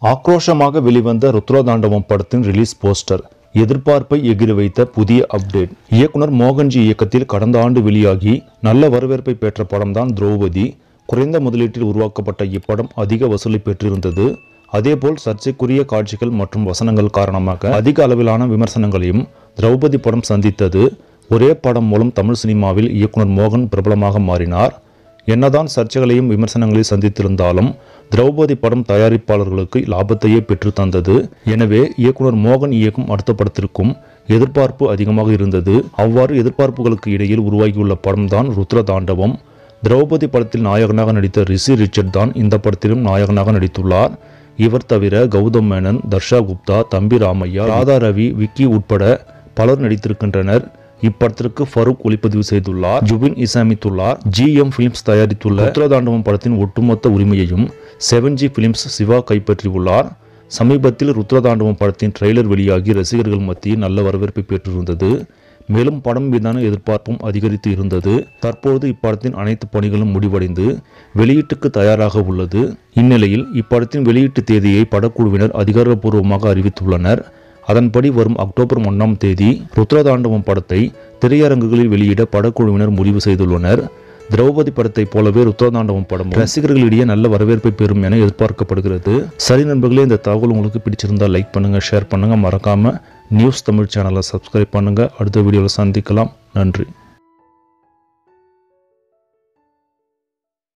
ஆக்ரோஷமாக வெளிவந்த ருத்ரதாண்டவம் படத்தின் ரிலீஸ் போஸ்டர் எதிர்பார்ப்பை எகிரி வைத்த புதிய அப்டேட் இயக்குனர் மோகன்ஜி இயக்கத்தில் கடந்த ஆண்டு வெளியாகி நல்ல வரவேற்பை பெற்ற படம்தான் திரௌபதி குறைந்த முதலீட்டில் உருவாக்கப்பட்ட இப்படம் அதிக வசூலை பெற்றிருந்தது அதேபோல் சர்ச்சைக்குரிய காட்சிகள் மற்றும் வசனங்கள் காரணமாக அதிக அளவிலான விமர்சனங்களையும் திரௌபதி படம் சந்தித்தது ஒரே படம் மூலம் தமிழ் சினிமாவில் இயக்குனர் மோகன் பிரபலமாக மாறினார் என்னதான் சர்ச்சைகளையும் விமர்சனங்களையும் சந்தித்திருந்தாலும் திரௌபதி படம் தயாரிப்பாளர்களுக்கு லாபத்தையே பெற்று தந்தது எனவே இயக்குனர் மோகன் இயக்கும் அடுத்த படத்திற்கும் எதிர்பார்ப்பு அதிகமாக இருந்தது அவ்வாறு எதிர்பார்ப்புகளுக்கு இடையில் உருவாகியுள்ள படம்தான் ருத்ர தாண்டவம் திரௌபதி படத்தில் நாயகனாக நடித்த ரிஷி ரிச்சர்ட் தான் இந்த படத்திலும் நாயகனாக நடித்துள்ளார் இவர் தவிர கௌதம் மேனன் தர்ஷா குப்தா தம்பி ராமையா ராதா ரவி விக்கி உட்பட பலர் நடித்திருக்கின்றனர் இப்படத்திற்கு ஃபரூக் ஒளிப்பதிவு செய்துள்ளார் ஜுபின் இசாமித்துள்ளார் ஜி எம் பிலிம்ஸ் தயாரித்துள்ள உத்தரதாண்டவம் படத்தின் ஒட்டுமொத்த உரிமையையும் செவன் ஜி பிலிம்ஸ் சிவா கைப்பற்றியுள்ளார் சமீபத்தில் ருத்ரதாண்டவம் படத்தின் ட்ரெய்லர் வெளியாகி ரசிகர்கள் மத்தியில் நல்ல வரவேற்பை பெற்றிருந்தது மேலும் படம் மீதான எதிர்பார்ப்பும் அதிகரித்து இருந்தது தற்போது இப்படத்தின் அனைத்து பணிகளும் முடிவடைந்து வெளியீட்டுக்கு தயாராக உள்ளது இந்நிலையில் இப்படத்தின் வெளியீட்டு தேதியை படக்குழுவினர் அதிகாரப்பூர்வமாக அறிவித்துள்ளனர் அதன்படி வரும் அக்டோபர் ஒன்றாம் தேதி ருத்ரதாண்டவம் படத்தை திரையரங்குகளில் வெளியிட படக்குழுவினர் முடிவு செய்துள்ளனர் திரௌபதி படத்தைப் போலவே ருத்ரதாண்டவம் படம் ரசிகர்களிடையே நல்ல வரவேற்பை பெறும் என எதிர்பார்க்கப்படுகிறது சரி நண்பர்களே இந்த தகவல் உங்களுக்கு பிடிச்சிருந்தா லைக் பண்ணுங்க ஷேர் பண்ணுங்க மறக்காம நியூஸ் தமிழ் சேனலை சப்ஸ்கிரைப் பண்ணுங்க அடுத்த வீடியோவில் சந்திக்கலாம் நன்றி